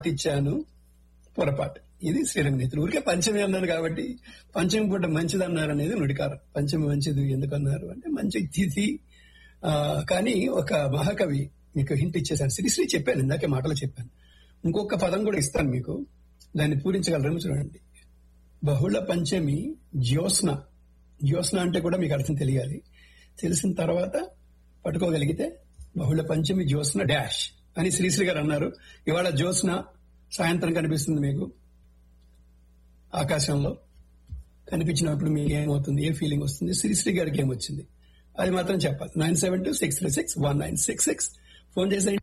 ఇచ్చాను పొరపాటు ఇది శ్రీరంగ నీతులు ఊరికే పంచమి అన్నాను కాబట్టి పంచమి పూట మంచిది అన్నారు అనేది నుడికారం పంచమి మంచిది ఎందుకు అన్నారు అంటే మంచి తిథి ఆ, కానీ ఒక మహాకవి మీకు హింట్ ఇచ్చేసాను శ్రీశ్రీ చెప్పాను ఇందాకే మాటలు చెప్పాను ఇంకొక పదం కూడా ఇస్తాను మీకు దాన్ని పూరించగలరేమో చూడండి బహుళ పంచమి జ్యోత్స్న జ్యోత్స్న అంటే కూడా మీకు అర్థం తెలియాలి తెలిసిన తర్వాత పట్టుకోగలిగితే బహుళ పంచమి జ్యోత్స్న డాష్ అని శ్రీశ్రీ గారు అన్నారు ఇవాళ జ్యోత్స్న సాయంత్రం కనిపిస్తుంది మీకు ఆకాశంలో కనిపించినప్పుడు మీకు ఏమవుతుంది ఏ ఫీలింగ్ వస్తుంది శ్రీశ్రీ గారికి ఏమొచ్చింది అది మాత్రం చెప్పాలి nine seven two six three six one nine six six phone చేసేయండి